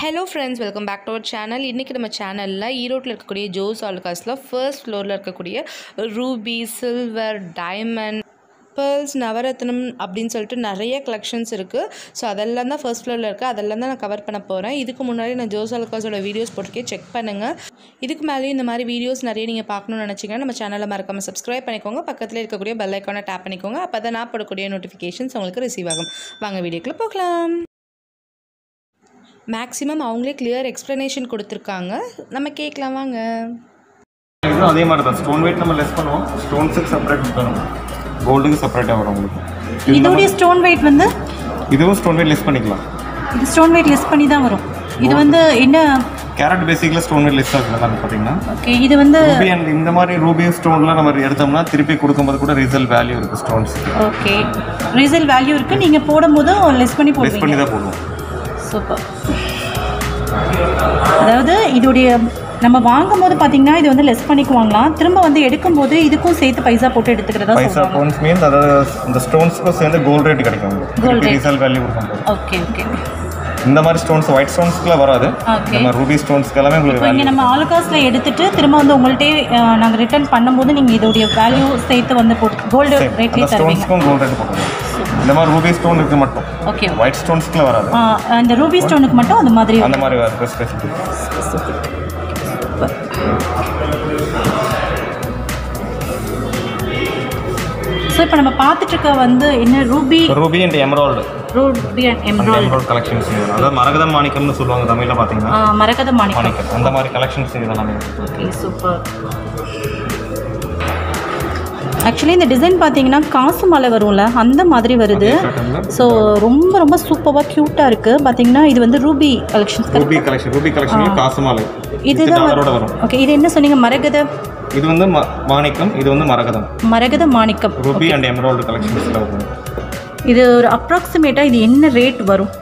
Hello friends welcome back to our channel இன்றைக்கி நம்ம சேனலில் ஈரோட்டில் இருக்கக்கூடிய ஜோஸ் ஆல்காஸில் ஃபர்ஸ்ட் ஃப்ளோரில் இருக்கக்கூடிய ரூபி சில்வர் டைமண்ட் பேர்ல்ஸ் நவரத்னம் அப்படின்னு சொல்லிட்டு நிறைய கலெக்ஷன்ஸ் இருக்குது ஸோ அதெல்லாம் தான் ஃபர்ஸ்ட் ஃப்ளோரில் இருக்குது அதெல்லாம் தான் நான் கவர் பண்ண போகிறேன் இதுக்கு முன்னாடி நான் ஜோஸ் ஆல்காஸோட வீடியோஸ் போட்டிருக்கேன் செக் பண்ணுங்கள் இதுக்கு மேலேயும் இந்த மாதிரி வீடியோஸ் நிறைய நீங்கள் பார்க்கணும்னு நினச்சிங்கன்னா நம்ம சேனலை மறக்காமல் சப்ஸ்கிரைப் பண்ணிக்கோங்க பக்கத்தில் இருக்கக்கூடிய பெல் ஐக்கானை டேப் பண்ணிக்கோங்க அப்போ தான் நான் போடக்கூடிய நோட்டிஃபிகேஷன்ஸ் உங்களுக்கு ரிசீவ் ஆகும் வாங்க வீடியோக்குள்ளே போகலாம் மேக்ஸிமம் அவங்களே கிளியர் எக்ஸ்ப்ளனேஷன் கொடுத்துருக்காங்க நம்ம கேட்கலாம் வாங்க இதுவும் அதே மாதிரி தான் ஸ்டோன் வெயிட் நம்ம லெஸ் பண்ணுவோம் ஸ்டோன்ஸுக்கு செப்பரேட் தரும் கோல்டுக்கு செப்பரேட்டாக வரும் உங்களுக்கு இதோடைய ஸ்டோன் வெயிட் வந்து இதுவும் ஸ்டோன் வெயிட் லெஸ் பண்ணிக்கலாம் இது ஸ்டோன் வெயிட் லெஸ் பண்ணி தான் வரும் இது வந்து என்ன கேரட் பேசிக்கில் ஸ்டோன் வெயிட் லெஸ் ஆகுது எல்லாமே பார்த்தீங்கன்னா ஓகே இது வந்து ரூபி அண்ட் இந்த மாதிரி ரூபி ஸ்டோன்லாம் நம்ம எடுத்தோம்னா திருப்பி கொடுக்கும்போது கூட ரீசல் வேல்யூ இருக்குது ஸ்டோன்ஸ் ஓகே ரீசேல் வேல்யூ இருக்கு நீங்க போடும்போது லெஸ் பண்ணி லெஸ் போடுவீங்க பண்ணி தான் போடுவோம் சூப்பர் அதாவது இதோடைய நம்ம வாங்கும்போது பார்த்தீங்கன்னா இது வந்து லெஸ் பண்ணிக்குவாங்களாம் திரும்ப வந்து எடுக்கும்போது இதுக்கும் சேர்த்து பைசா போட்டு எடுத்துக்கிறதா பைசா சொல்றாங்க பவுன்ஸ் மீன்ஸ் அதாவது இந்த ஸ்டோன்ஸ்க்கும் சேர்ந்து கோல்ட் ரேட் கிடைக்கும் உங்களுக்கு Gold திருப்பி rate. ரீசல் வேல்யூ கொடுக்கும்போது ஓகே ஓகே இந்த மாதிரி ஸ்டோன்ஸ் ஒயிட் ஸ்டோன்ஸ்க்குலாம் வராது Okay. இந்த மாதிரி ரூபி ஸ்டோன்ஸ்க்கு எல்லாமே உங்களுக்கு இப்போ இங்கே வேல்யூ நம்ம ஆல்காஸ்ல எடுத்துட்டு திரும்ப வந்து உங்கள்கிட்டே நாங்கள் ரிட்டர்ன் பண்ணும்போது நீங்கள் இதோடைய வேல்யூ சேர்த்து வந்து போட்டு கோல்டு அந்த ரேட்லேயே தருவீங்க ஸ்டோன்ஸ்க்கும் கோல்ட் ரேட் போட்டுருவோம் இந்த மாதிரி ரூபி ஸ்டோன் இருக்கு மட்டும் ஓகே ஒயிட் ஸ்டோன்ஸ்க்குலாம் வராது அந்த ரூபி ஸ்டோனுக்கு மட்டும் அந்த மாதிரி அந்த மாதிரி வேறு ஸ்பெசிஃபிக் ஸோ இப்போ நம்ம பார்த்துட்டு இருக்க வந்து என்ன ruby ruby and emerald ruby and அந்த எம்ராய்டு எமரால்டு கலெக்ஷன்ஸ் அதாவது மரகதம் மாணிக்கம்னு சொல்லுவாங்க தமிழில் பார்த்தீங்கன்னா மரகத மாணிக்கம் மாணிக்கம் அந்த மாதிரி கலெக்ஷன்ஸ் இதெல்லாமே ஓகே சூப்பர் ஆக்சுவலி இந்த டிசைன் பார்த்தீங்கன்னா காசு மலை வரும்ல அந்த மாதிரி வருது ஸோ ரொம்ப ரொம்ப சூப்பராக க்யூட்டாக இருக்குது பார்த்தீங்கன்னா இது வந்து ruby collections ruby collection ruby கலெக்ஷன்ல காசு மாலை இதுதான் டாலரோட வரும் ஓகே இது என்ன சொன்னீங்க மரகத இது வந்து ம- மாணிக்கம் இது வந்து மரகதம் மரகத மாணிக்கம் ரூபி அண்ட் எமரால்டு கலெக்ஷன்ஸில் வரும் இது ஒரு அப்ராக்சிமேட்டாக இது என்ன ரேட் வரும்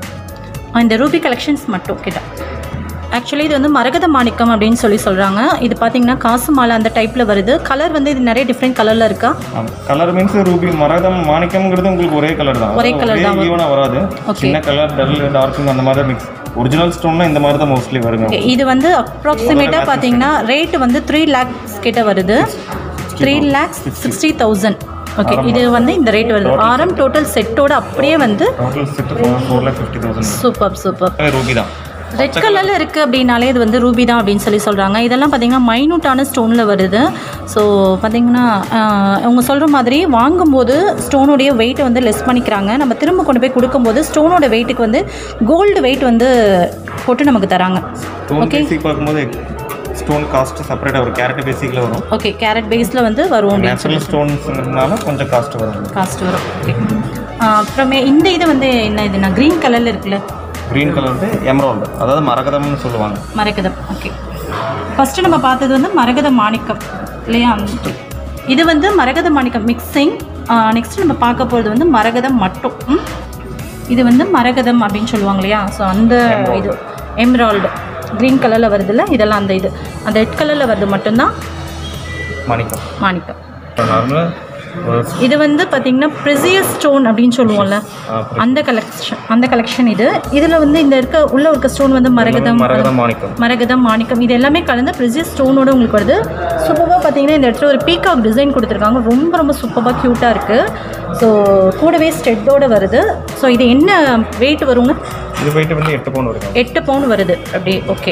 ஆ, இந்த ரூபி கலெக்ஷன்ஸ் மட்டும் கிட்ட ஆக்சுவலி இது வந்து மரகத மாணிக்கம் அப்படின்னு சொல்லி சொல்கிறாங்க இது பார்த்தீங்கன்னா காசு மாலை அந்த டைப்பில் வருது கலர் வந்து இது நிறைய டிஃப்ரெண்ட் கலரில் இருக்கா கலர் மீன்ஸ் ரூபி மரகதம் மாணிக்கம்ங்கிறது உங்களுக்கு ஒரே கலர் தான் ஒரே colour தான் வரும். ஈவனாக வராது Okay. சின்ன கலர் டல் டார்க் அந்த மாதிரி தான் மிக்ஸ் ஒரிஜினல் ஸ்டோன்னா இந்த மாதிரி தான் மோஸ்ட்லி வருங்க Okay, இது வந்து அப்ராக்சிமேட்டாக பார்த்தீங்கன்னா ரேட் வந்து த்ரீ லேக்ஸ் கிட்ட வருது three lakhs sixty thousand okay இது வந்து இந்த ரேட் வருது ஆரம் டோட்டல் செட்டோட அப்படியே வந்து total set four four lakh fifty thousand super super ruby தான் ரெட் கலரில் இருக்குது அப்படின்னாலே இது வந்து ரூபி தான் அப்படின்னு சொல்லி சொல்கிறாங்க இதெல்லாம் பார்த்தீங்கன்னா மைனூட்டான ஸ்டோனில் வருது ஸோ பார்த்தீங்கன்னா ஆஹ், அவங்க சொல்கிற மாதிரி வாங்கும்போது ஸ்டோனுடைய வெயிட்டை வந்து லெஸ் பண்ணிக்கிறாங்க நம்ம திரும்ப கொண்டு போய் கொடுக்கும்போது ஸ்டோனோட வெயிட்டுக்கு வந்து கோல்டு வெயிட் வந்து போட்டு நமக்கு தராங்க ஸ்டோன் பேசிக் பார்க்கும்போது ஸ்டோன் காஸ்ட் செப்பரேட்டாக வரும் கேரட் பேசிக்கில் வரும் ஓகே கேரட் பேஸில் வந்து வரும் அப்படின்னு நேச்சுரல் ஸ்டோன்ஸ்னால கொஞ்சம் காஸ்ட் வரும் காஸ்ட் வரும் ஓகே அப்புறமே இந்த இது வந்து என்ன இதுனா க்ரீன் கலரில் இருக்குல்ல க்ரீன் கலர் வந்து எமரால்டு அதாவது மரகதம்னு சொல்லுவாங்க மரகதம் ஓகே ஃபஸ்ட்டு நம்ம பார்த்தது வந்து மரகத மாணிக்கம் இல்லையா இது வந்து மரகத மாணிக்கம் மிக்சிங் நெக்ஸ்ட் நம்ம பார்க்க போகிறது வந்து மரகதம் மட்டும் ம்? இது வந்து மரகதம் அப்படின்னு சொல்லுவாங்க இல்லையா ஸோ அந்த இது எம்ராய்டு க்ரீன் கலரில் வருதுல்ல இதெல்லாம் அந்த இது அந்த ரெட் கலரில் வருது மட்டும்தான் மாணிக்கம் மாணிக்கம் நார்மலாக இது வந்து பார்த்திங்கன்னா ப்ரெசியஸ் ஸ்டோன் அப்படின்னு சொல்லுவோம்ல அந்த கலெக்ஷன் அந்த கலெக்ஷன் இது இதில் வந்து இந்த இருக்க உள்ள இருக்க ஸ்டோன் வந்து மரகதம் மரகதம் மாணிக்கம் மரகதம் மாணிக்கம் இது எல்லாமே கலந்து ப்ரிசியஸ் ஸ்டோனோட உங்களுக்கு வருது சூப்பராக பார்த்தீங்கன்னா இந்த இடத்துல ஒரு பீகாக் டிசைன் கொடுத்துருக்காங்க ரொம்ப ரொம்ப சூப்பராக க்யூட்டாக இருக்குது ஸோ கூடவே ஸ்டெட்டோட வருது ஸோ இது என்ன வெயிட் வருங்க இது போயிட்டு வந்து எட்டு பவுன் வரும் எட்டு பவுன் வருது அப்படியே ஓகே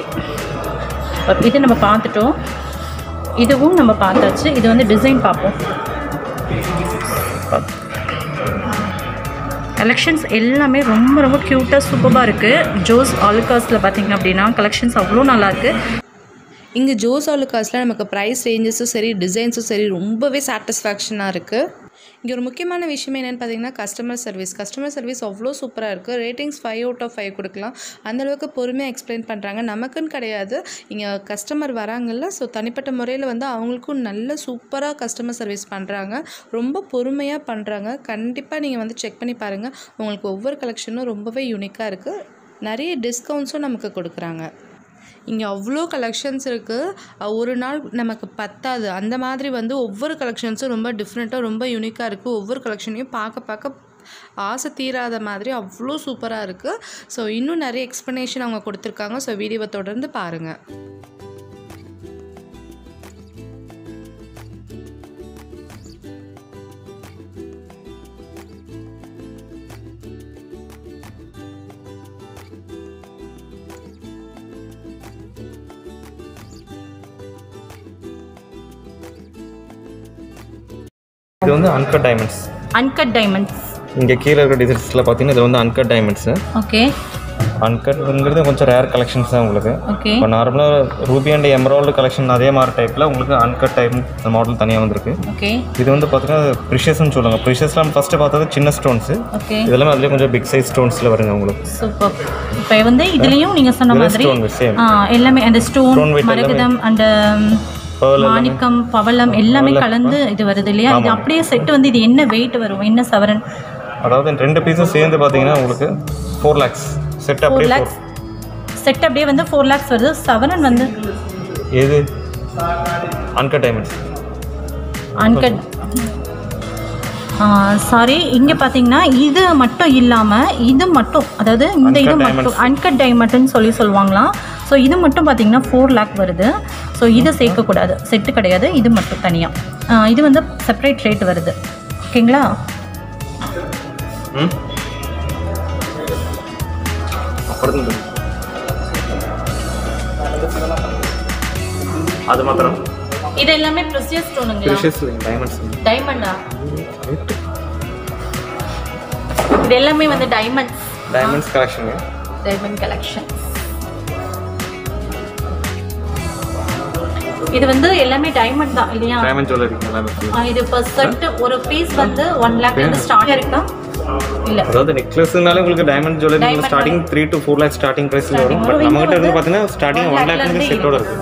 இது நம்ம பார்த்துட்டோம் இதுவும் நம்ம பார்த்தாச்சு இது வந்து டிசைன் பார்ப்போம் கலெக்ஷன்ஸ் எல்லாமே ரொம்ப ரொம்ப க்யூட்டாக சூப்பராக இருக்குது ஜோஸ் ஆலுகாஸில் பார்த்தீங்க அப்படின்னா கலெக்ஷன்ஸ் அவ்வளோ நல்லாயிருக்கு இங்கே ஜோஸ் ஆலுக்காஸில் நமக்கு ப்ரைஸ் ரேஞ்சஸும் சரி டிசைன்ஸும் சரி ரொம்பவே சாட்டிஸ்ஃபேக்ஷனாக இருக்குது இங்கே ஒரு முக்கியமான விஷயம் என்னென்னு பார்த்தீங்கன்னா கஸ்டமர் சர்வீஸ் கஸ்டமர் சர்வீஸ் அவ்வளோ சூப்பராக இருக்குது ratings five out of five கொடுக்கலாம் அந்தளவுக்கு பொறுமையாக எக்ஸ்பிளைன் பண்ணுறாங்க நமக்குன்னு கிடையாது இங்கே கஸ்டமர் வராங்கல்ல ஸோ தனிப்பட்ட முறையில் வந்து அவங்களுக்கும் நல்ல சூப்பராக கஸ்டமர் சர்வீஸ் பண்ணுறாங்க ரொம்ப பொறுமையாக பண்ணுறாங்க கண்டிப்பாக நீங்கள் வந்து செக் பண்ணி பாருங்கள் உங்களுக்கு ஒவ்வொரு கலெக்ஷனும் ரொம்பவே யூனிக்காக இருக்குது நிறைய டிஸ்கவுண்ட்ஸும் நமக்கு கொடுக்குறாங்க இங்கே அவ்வளோ கலெக்ஷன்ஸ் இருக்குது ஒரு நாள் நமக்கு பத்தாது அந்த மாதிரி வந்து ஒவ்வொரு கலெக்ஷன்ஸும் ரொம்ப டிஃப்ரெண்ட்டாக ரொம்ப யூனிக்காக இருக்குது ஒவ்வொரு கலெக்ஷனையும் பார்க்க பார்க்க ஆசை தீராத மாதிரி அவ்வளோ சூப்பராக இருக்குது ஸோ இன்னும் நிறைய எக்ஸ்ப்ளனேஷன் அவங்க கொடுத்துருக்காங்க ஸோ வீடியோவை தொடர்ந்து பாருங்கள் இது வந்து அன்கட் டைமண்ட்ஸ் அன்கட் டைமண்ட்ஸ் இங்கே கீழே இருக்கிற டிசைன்ஸில் பார்த்தீங்கன்னா இது வந்து அன்கட் டைமண்ட்ஸு ஓகே அன்கட்ங்கிறது கொஞ்சம் ரேர் கலெக்ஷன்ஸ் தான் உங்களுக்கு ஓகே இப்போ நார்மலாக ரூபி அண்ட் எமரால்டு கலெக்ஷன் அதே மாதிரி டைப்பில் உங்களுக்கு அன்கட் டைம் மாடல் தனியாக வந்திருக்கு ஓகே இது வந்து பார்த்தீங்கன்னா ப்ரிஷஸ்ன்னு சொல்லுவாங்க ப்ரிஷஸ்லாம் நம்ம ஃபஸ்ட்டு பார்த்தது சின்ன ஸ்டோன்ஸு ஓகே இதெல்லாம் அதுலேயே கொஞ்சம் பிக் சைஸ் ஸ்டோன்ஸில் வருங்க உங்களுக்கு சூப்பர் இப்போ வந்து இதுலயும் நீங்க சொன்ன மாதிரி ஸ்டோன் சேம் ஆ, எல்லாமே அந்த ஸ்டோன் Stone weight மரகதம் அந்த Pearl மாணிக்கம் பவளம் எல்லாமே கலந்து இது வருது இல்லையா இது அப்படியே செட் வந்து இது என்ன வெயிட் வரும் என்ன சவரன் அதாவது இந்த ரெண்டு பீஸும் சேர்ந்து பார்த்தீங்கன்னா உங்களுக்கு ஃபோர் லேக்ஸ் செட் ஃபோர் அப்படியே லேக்ஸ் செட் அப்படியே வந்து ஃபோர் லேக்ஸ் வருது சவரன் வந்து எது அன்கட் டைமண்ட்ஸ் அன்கட் சாரி இங்கே பார்த்தீங்கன்னா இது மட்டும் இல்லாமல் இது மட்டும் அதாவது இந்த இது Uncut மட்டும் அன்கட் டைமண்ட்னு சொல்லி சொல்லுவாங்களாம் ஸோ இது மட்டும் பார்த்தீங்கன்னா ஃபோர் லேக் வருது ஸோ இதை சேர்க்கக்கூடாது செட்டு கிடையாது இது மட்டும் தனியாக இது வந்து செப்பரேட் ரேட் வருது ஓகேங்களா ம் அப்புறம் அது மாத்திரம் இது எல்லாமே ப்ரெஷியஸ் ஸ்டோனுங்களா ப்ரிஷஸ் டைமண்ட்ஸ் டைமண்டா இது எல்லாமே வந்து diamonds diamonds collection diamond collection இது வந்து எல்லாமே டைமண்ட் தான் இல்லையா டைமண்ட் ஜுவல்லரி எல்லாமே ஆ, இது per set ஒரு பீஸ் வந்து ஒன் லேக்ல இருந்து ஸ்டார்ட் இருக்கா இல்ல அதாவது நெக்லஸ்னாலே உங்களுக்கு diamond jewellery Diamond starting three to four lakhs starting ப்ரைஸில் வரும் Starting பட் வரும். நம்ம கிட்ட இங்க இருந்து வந்து பார்த்தீங்கன்னா ஸ்டார்டிங் ஒன் லேக் இருந்து செட்டோட இருக்கு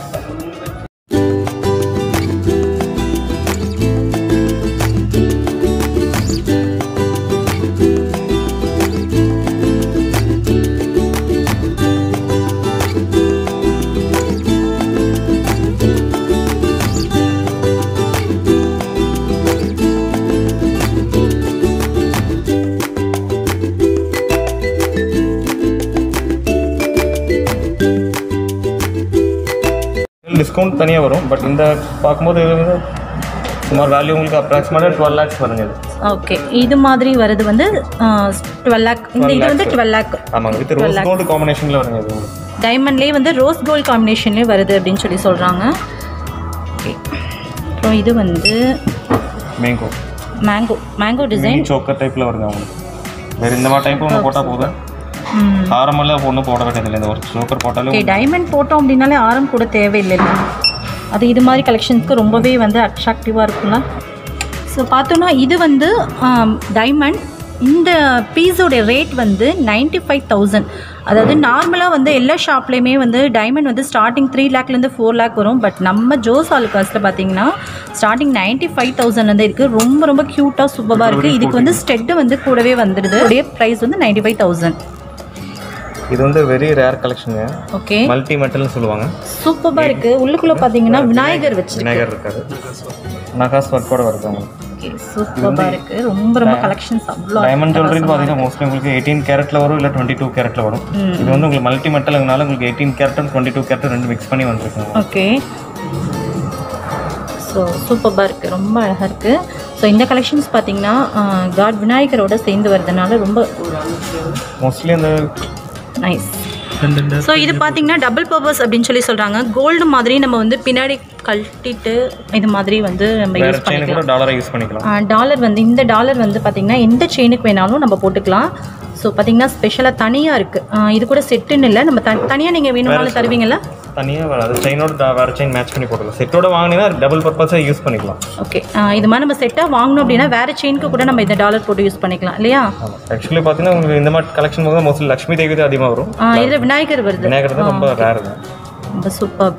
டிஸ்கவுண்ட் தனியாக வரும் பட் இந்த பார்க்கும்போது இது வந்து சுமார் வேல்யூ உங்களுக்கு அப்ராக்சிமேட்டாக டுவெல் லேக்ஸ் வருங்க இது ஓகே இது மாதிரி வருது வந்து டுவெல் லேக் இந்த இது வந்து டுவெல் லேக் ஆமாங்க வித் ரோஸ் கோல்டு காம்பினேஷனில் வருங்க இது உங்களுக்கு டைமண்ட்லேயே வந்து ரோஸ் கோல்ட் காம்பினேஷன்லேயே வருது அப்படின்னு சொல்லி சொல்கிறாங்க ஓகே அப்புறம் இது வந்து mango mango mango design choker டைப்பில் வருங்க உங்களுக்கு வேறு இந்த மாதிரி டைப் ஒன்று போட்டால் போதும் காரமெல்லாம் ஒன்றும் போட வேண்டியதில்லை இந்த ஒரு சோக்கர் போட்டாலே ஓகே டைமண்ட் போட்டோம் அப்படின்னாலே ஆரம் கூட தேவையில்லைல்ல அது இது மாதிரி கலெக்ஷன்ஸ்க்கு ரொம்பவே வந்து அட்ராக்டிவாக இருக்கும்ல ஸோ பார்த்தோன்னா இது வந்து டைமண்ட் இந்த பீஸோட ரேட் வந்து நைன்டி ஃபைவ் தௌசண்ட் அதாவது நார்மலாக வந்து எல்லா ஷாப்லேயுமே வந்து டைமண்ட் வந்து ஸ்டார்டிங் த்ரீ லேக்லேருந்து ஃபோர் லேக் வரும் பட் நம்ம ஜோஸ் ஆலுகாஸில் பார்த்தீங்கன்னா ஸ்டார்டிங் நைன்ட்டி ஃபைவ் தௌசண்ட்லேருந்து இருக்குது ரொம்ப ரொம்ப க்யூட்டாக சூப்பராக இருக்குது இதுக்கு வந்து ஸ்டெட்டு வந்து கூடவே வந்துடுது உடைய ப்ரைஸ் வந்து நைன்ட்டி ஃபைவ் தௌசண்ட் இது வந்து வெரி ரேர் கலெக்ஷனுங்க ஓகே மல்டி மெட்டல்னு சொல்லுவாங்க சூப்பராக இருக்குது உள்ளுக்குள்ளே பார்த்தீங்கன்னா விநாயகர் வச்சு விநாயகர் இருக்காது நகாஸ் ஒர்க்கோட வருது உங்களுக்கு ஓகே சூப்பராக இருக்குது ரொம்ப ரொம்ப கலெக்ஷன்ஸ் அவ்வளோ டைமண்ட் ஜுவல்லரி பார்த்தீங்கன்னா மோஸ்ட்லி உங்களுக்கு எயிட்டீன் கேரட்ல வரும் இல்லை டுவெண்ட்டி டூ கேரட்ல வரும் இது வந்து உங்களுக்கு மல்டி மெட்டலுங்கனால உங்களுக்கு எயிட்டீன் கேரட்டும் டுவெண்ட்டி டூ கேரட் ரெண்டு மிக்ஸ் பண்ணி வந்திருக்குங்க ஓகே ஸோ சூப்பராக இருக்குது ரொம்ப அழகாக இருக்குது ஸோ இந்த கலெக்ஷன்ஸ் பார்த்தீங்கன்னா காட் விநாயகரோட சேர்ந்து வரதுனால ரொம்ப மோஸ்ட்லி அந்த நைஸ் ஸோ இது பார்த்தீங்கன்னா டபுள் பர்பஸ் அப்படின்னு சொல்லி சொல்கிறாங்க கோல்டு மாதிரி நம்ம வந்து பின்னாடி கழட்டிட்டு இது மாதிரி வந்து நம்ம வேற யூஸ் செயின் பண்ணிக்கலாம் கூட டாலரை யூஸ் பண்ணிக்கலாம் டாலர் வந்து இந்த டாலர் வந்து பார்த்திங்கன்னா எந்த செயினுக்கு வேணாலும் நம்ம போட்டுக்கலாம் ஸோ பார்த்தீங்கன்னா ஸ்பெஷலாக தனியாக இருக்குது இது கூட செட்டுன்னு இல்லை நம்ம த தனியாக நீங்கள் வேணும்னாலும் தருவீங்களா தனியாக வராது செயினோட வேற செயின் மேட்ச் பண்ணி போட்டுக்கலாம் செட்டோட வாங்கினீங்கன்னா டபுள் பர்பஸாக யூஸ் பண்ணிக்கலாம் ஓகே இது மாதிரி நம்ம செட்டாக வாங்கணும் அப்படின்னா வேறு செயினுக்கு கூட நம்ம இந்த டாலர் போட்டு யூஸ் பண்ணிக்கலாம் இல்லையா ஆமாம் ஆக்சுவலி பார்த்தீங்கன்னா உங்களுக்கு இந்த மாதிரி கலெக்ஷன் போது மோஸ்ட்லி லக்ஷ்மி தேவி தான் அதிகமாக வரும் இதில் விநாயகர் வருது விநாயகர் தான் ரொம்ப ரேருங்க ரொம்ப சூப்பர்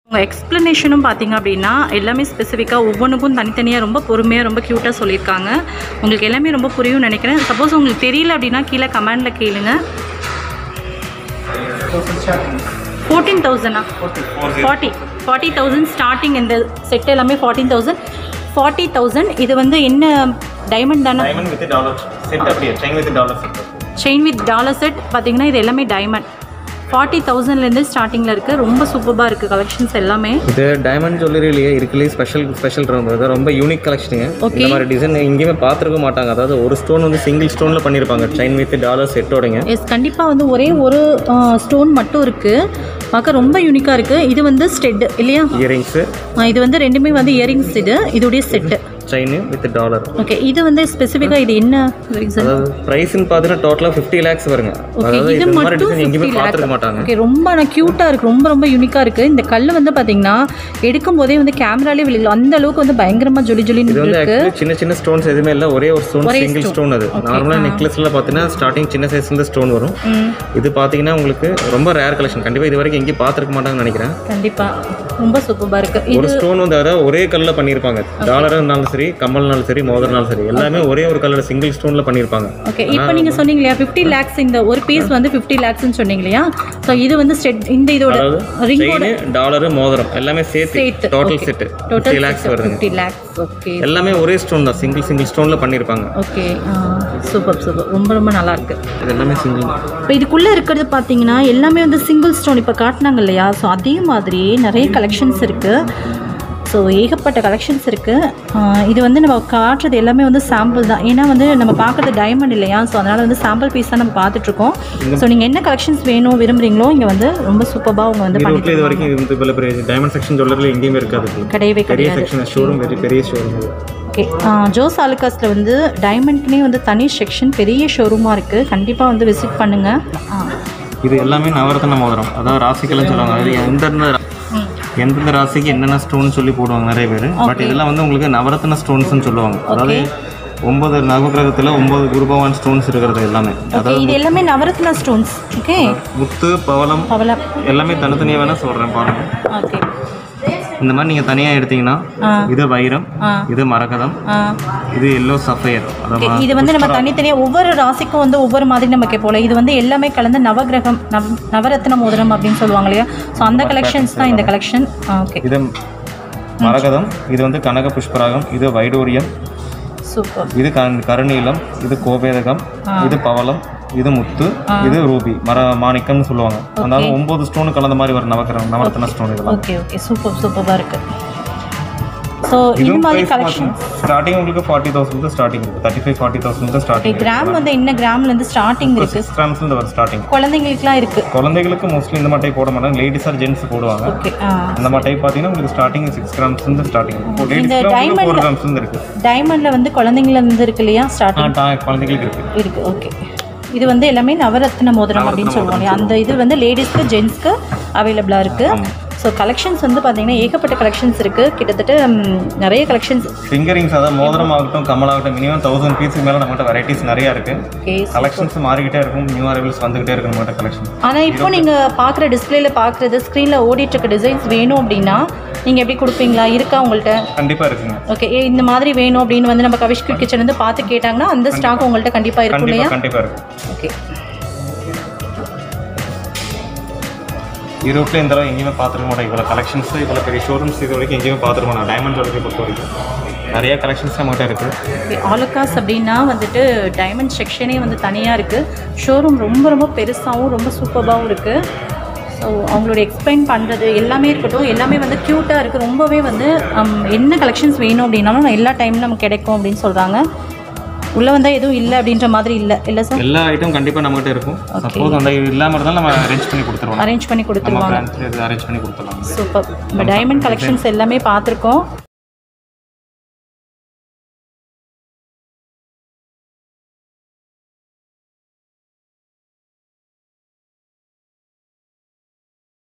உங்கள் எக்ஸ்ப்ளனேஷனும் பார்த்தீங்க அப்படின்னா எல்லாமே ஸ்பெசிஃபிக்காக ஒவ்வொன்றுக்கும் தனித்தனியாக ரொம்ப பொறுமையாக ரொம்ப க்யூட்டாக சொல்லியிருக்காங்க உங்களுக்கு எல்லாமே ரொம்ப புரியும்னு நினைக்கிறேன் சப்போஸ் உங்களுக்கு தெரியல அப்படின்னா கீழே கமெண்டில் கேளுங்க ஃபோர்டீன் தௌசண்டா ஃபார்ட்டி ஃபார்ட்டி தௌசண்ட் ஸ்டார்டிங் இந்த செட் எல்லாமே ஃபார்ட்டீன் தௌசண்ட் ஃபார்ட்டி தௌசண்ட் இது வந்து என்ன டைமண்ட் தானே டைமண்ட் வித் டாலர் செட் அப்படியே chain with dollar set chain with dollar set பார்த்தீங்கன்னா இது எல்லாமே டைமண்ட் ஃபார்ட்டி தௌசண்ட்லேருந்து ஸ்டார்டிங்கில் இருக்குது ரொம்ப சூப்பராக இருக்குது கலெக்ஷன்ஸ் எல்லாமே இது டைமண்ட் ஜுவல்லரிலேயே இருக்குல்லையே ஸ்பெஷல் ஸ்பெஷல் இருந்தது ரொம்ப யூனிக் கலெக்ஷனுங்க Okay. இந்த மாதிரி டிசைன் எங்கேயுமே பார்த்துருக்க மாட்டாங்க அதாவது ஒரு ஸ்டோன் வந்து சிங்கிள் ஸ்டோனில் பண்ணியிருப்பாங்க செயின் வித் டாலர் செட்டோடங்க எஸ் கண்டிப்பாக வந்து ஒரே ஒரு ஸ்டோன் மட்டும் இருக்குது பார்க்க ரொம்ப யூனிக்காக இருக்குது இது வந்து ஸ்டெட் இல்லையா இயரிங்ஸு ஆ, இது வந்து ரெண்டுமே வந்து இயரிங்ஸ் இது இதோடைய set chain with dollar okay இது வந்து ஸ்பெசிஃபிக்காக இது என்ன ரீசன் அதாவது ப்ரைஸ்ன்னு பார்த்தீங்கன்னா டோட்டலாக ஃபிஃப்டி லேக்ஸ் வருங்க ஓகே அதாவது இது இது மாதிரி மட்டும் டிசைன் எங்கேயுமே ஃபிஃப்டி பார்த்துருக்க மாட்டாங்க ஓகே ரொம்ப ஆனால் க்யூட்டாக இருக்குது ரொம்ப ரொம்ப யூனிக்காக இருக்குது இந்த கல் வந்து பார்த்தீங்கன்னா எடுக்கும் போதே வந்து கேமராலே விழுகலாம் அந்த அளவுக்கு வந்து பயங்கரமாக ஜொலி இது ஜொலின்னு வந்து இருக்கு ஆக்சுவலி சின்ன சின்ன ஸ்டோன்ஸ் எதுவுமே இல்லை ஒரே ஒரு ஸ்டோன் ஒரே சிங்கிள் stone. ஸ்டோன் அது Okay. நார்மலாக நெக்லஸில் பார்த்தீங்கன்னா ஸ்டார்டிங் சின்ன சைஸ்லேருந்து ஸ்டோன் வரும் ம் இது பார்த்தீங்கன்னா உங்களுக்கு ரொம்ப ரேர் கலெக்ஷன் கண்டிப்பாக இது வரைக்கும் எங்கேயும் பார்த்துருக்க மாட்டாங்கன்னு நினைக்கிறேன் கண்டிப்பாக ரொம்ப சூப்பராக இருக்குது ஒரு ஸ்டோன் வந்து அதாவது ஒரே கல்லில் பண்ணியிருப்பாங்க டாலர்னாலும் சரி கம்மல்னாலும் சரி மோதிரனாலும் சரி எல்லாமே ஒரே ஒரு கல்லில் சிங்கிள் ஸ்டோனில் பண்ணியிருப்பாங்க ஓகே இப்போ நீங்கள் சொன்னீங்க இல்லையா ஃபிஃப்டி லேக்ஸ் இந்த ஒரு பீஸ் வந்து ஃபிஃப்டி லேக்ஸ்னு சொன்னீங்க இல்லையா ஸோ இது வந்து ஸ்டெட் இந்த இதோட அதாவது ரிங்கோட செயின் டாலரு மோதிரம் எல்லாமே சேர்த்து சேர்த்து டோட்டல் செட்டு ஃபிஃப்டி லேக்ஸ் வருதுங்க ஃபிஃப்டி லேக்ஸ் ஓகே எல்லாமே ஒரே ஸ்டோன் தான் சிங்கிள் சிங்கிள் ஸ்டோனில் பண்ணியிருப்பாங்க ஓகே சூப்பர் சூப்பர் ரொம்ப ரொம்ப நல்லா இருக்கு இது எல்லாமே சிங்கிள் இப்போ இதுக்குள்ளே இருக்கிறது பார்த்தீங்கன்னா எல்லாமே வந்து சிங்கிள் ஸ்டோன் இப்போ காட்டினாங்க இல்லையா ஸோ அதே மாதிரி நிறைய கலெக்ஷன்ஸ் இருக்குது ஸோ ஏகப்பட்ட கலெக்ஷன்ஸ் இருக்குது இது வந்து நம்ம காட்டுறது எல்லாமே வந்து சாம்பிள் தான் ஏன்னா வந்து நம்ம பார்க்குறது டைமண்ட் இல்லையா ஸோ அதனால் வந்து சாம்பிள் பீஸ் தான் நம்ம பார்த்துட்ருக்கோம் ஸோ நீங்கள் என்ன கலெக்ஷன்ஸ் வேணும் விரும்புகிறீங்களோ இங்கே வந்து ரொம்ப சூப்பராக அவங்க வந்து ஈரோட்டில் இது பண்ணி வரைக்கும் இது வந்து பெரிய பெரிய டைமண்ட் செக்ஷன் ஜுவல்லரில் எங்கேயுமே இருக்காது கிடையவே பெரிய கிடையாது செக்ஷன் ஷோரூம் வெரி பெரிய ஷோரூம் ஓகே ஜோஸ் ஆலுக்காஸில் வந்து டைமண்ட்னே வந்து தனி செக்ஷன் பெரிய ஷோரூமாக இருக்குது கண்டிப்பாக வந்து விசிட் பண்ணுங்கள் இது எல்லாமே நவரத்ன மோதிரம் அதாவது ராசிக்கெல்லாம் சொல்லுவாங்க அது எந்தெந்த ரா- எந்தெந்த ராசிக்கு என்னென்ன ஸ்டோன் சொல்லி போடுவாங்க நிறைய பேர் பட் இதெல்லாம் வந்து உங்களுக்கு நவரத்ன ஸ்டோன்ஸ்னு சொல்லுவாங்க அதாவது ஒன்பது நவகிரகத்தில் ஒன்பது குருபவான் ஸ்டோன்ஸ் இருக்கிறது எல்லாமே ஓகே இது எல்லாமே நவரத்னா ஸ்டோன்ஸ் ஓகே முத்து பவளம் பவளம் எல்லாமே தனித்தனியாக வேணால் சொல்கிறேன் பாருங்க ஓகே இந்த மாதிரி நீங்கள் தனியாக எடுத்தீங்கன்னா ஆ. இது வைரம் ஆ. இது மரகதம் ஆ இது எல்லோ சஃபயர் ஓகே அதாவது இது வந்து நம்ம தனித்தனியாக ஒவ்வொரு ராசிக்கும் வந்து ஒவ்வொரு மாதிரி நம்ம போல இது வந்து எல்லாமே கலந்து நவகிரகம் நவ நவரத்ன மோதிரம் அப்படின்னு சொல்லுவாங்க இல்லையா ஸோ அந்த கலெக்ஷன்ஸ் தான் இந்த கலெக்ஷன் ஓகே இது மரகதம் இது வந்து கனக புஷ்பராகம் இது வைடூரியம் சூப்பர் இது க- கருநீலம் இது கோபேதகம் இது பவளம் இது முத்து இது ரூபி மர மாணிக்கம்னு சொல்லுவாங்க அதாவது ஒன்பது ஸ்டோன் கலந்த மாதிரி வரும் நவக்கிரகம் நவரத்ன ஸ்டோன் இதெல்லாம் ஓகே ஓகே சூப்பர் சூப்பராக இருக்கு ஸோ இது இதுவும் மாதிரி price கலெக்ஷன் பார்த்தீங்கன்னா ஸ்டார்டிங் உங்களுக்கு ஃபார்ட்டி தௌசண்ட் ஸ்டார்டிங் இருக்குது thirty five forty thousand starting gram வந்து என்ன கிராம்லேருந்து ஸ்டார்டிங் இருக்கு சிக்ஸ் கிராம்ஸ்ல வரும் ஸ்டார்டிங் குழந்தைங்களுக்குலாம் இருக்கு குழந்தைகளுக்கு மோஸ்ட்லி இந்த மாதிரி போட மாட்டாங்க லேடிஸ் ஆர் ஜென்ட்ஸ் போடுவாங்க ஓகே ஆ அந்த மாதிரி டைப் பார்த்தீங்கன்னா உங்களுக்கு ஸ்டார்டிங் சிக்ஸ் கிராம்ஸ்லேருந்து ஸ்டார்டிங் இப்போ இந்த லேடிஸ்க்கு diamond- ஃபோர் கிராம்ஸ்லேருந்து இருக்குது டைமண்டில் வந்து குழந்தைங்கள இருந்து இருக்கு இல்லையா ஆ ஸ்டார்டிங் டா- குழந்தைகளுக்கு இருக்குது இருக்கு ஓகே இது வந்து எல்லாமே நவரத்ன மோதிரம் அப்படின்னு சொல்லுவாங்க இல்லையா? அந்த இது வந்து லேடிஸ்க்கு ஜென்ஸ்க்கு அவைலபிளாக இருக்குது ஸோ கலெக்ஷன்ஸ் வந்து பார்த்தீங்கன்னா ஏகப்பட்ட கலெக்ஷன்ஸ் இருக்குது கிட்டத்தட்ட ம், நிறைய கலெக்ஷன்ஸ் ஃபிங்கரிங்ஸ் அதாவது மோதிரம் ஆகட்டும் கமல் ஆகட்டும் மினிமம் தௌசண்ட் பீஸுக்கு மேலே நம்மகிட்ட வெரைட்டிஸ் நிறையா இருக்குது கேஸ் கலெக்ஷன்ஸ் மாறிக்கிட்டே இருக்கும் நியூ அரைவல்ஸ் வந்துகிட்டே இருக்கும் நம்மகிட்ட கலெக்ஷன் ஆனால் இப்போ நீங்கள் பார்க்குற டிஸ்பிளேல பார்க்குறது ஸ்க்ரீனில் ஓடிட்டுருக்க டிசைன்ஸ் வேணும் அப்படின்னா நீங்கள் எப்படி கொடுப்பீங்களா இருக்கா உங்கள்கிட்ட கண்டிப்பாக இருக்குங்க ஓகே இந்த மாதிரி வேணும் அப்படின்னு வந்து நம்ம கவிஷ் கிச்சன் வந்து பார்த்து கேட்டாங்கன்னா அந்த ஸ்டாக் உங்கள்கிட்ட கண்டிப்பாக இருக்கும் இல்லையா கண்டிப்பாக கண்டிப்பாக இருக்கும் ஓகே ஈரோட்டில் இந்த அளவு எங்கேயுமே பார்த்துருக்க மாட்டோம் இவ்வளோ கலெக்ஷன்ஸ் இவ்வளோ பெரிய ஷோரூம்ஸ் இது வரைக்கும் எங்கேயுமே பார்த்துருக்க மாட்டோம் டைமண்ட் ஜுவல்லரி பொறுத்த வரைக்கும் நிறைய கலெக்ஷன்ஸ் நம்மகிட்ட இருக்குது ஆலோகாஸ் அப்படின்னா வந்துட்டு டைமண்ட் செக்ஷனே வந்து தனியாக இருக்குது ஷோரூம் ரொம்ப ரொம்ப பெருசாகவும் ரொம்ப சூப்பராகவும் இருக்குது ஸோ அவங்களோட எக்ஸ்பிளைன் பண்ணுறது எல்லாமே இருக்கட்டும் எல்லாமே வந்து க்யூட்டாக இருக்குது ரொம்பவே வந்து ஹம், என்ன கலெக்ஷன்ஸ் வேணும் அப்படின்னாலும் எல்லா டைம்ல நமக்கு கிடைக்கும் அப்படின்னு சொல்கிறாங்க உள்ளே வந்தால் எதுவும் இல்லை அப்படின்ற மாதிரி இல்லை இல்லை சார் எல்லா ஐட்டம் கண்டிப்பாக நம்மகிட்ட இருக்கும் சப்போஸ் அந்த இல்லாமல் இருந்தாலும் நம்ம அரேஞ்ச் பண்ணி கொடுத்துருவோம் அரேஞ்ச் பண்ணி நம்ம கொடுத்துருவாங்க பிரான்ச்சில் அரேஞ்ச் பண்ணி கொடுத்துருவாங்க சூப்பர் நம்ம டைமண்ட் கலெக்ஷன்ஸ் எல்லாமே பார்த்துருக்கோம்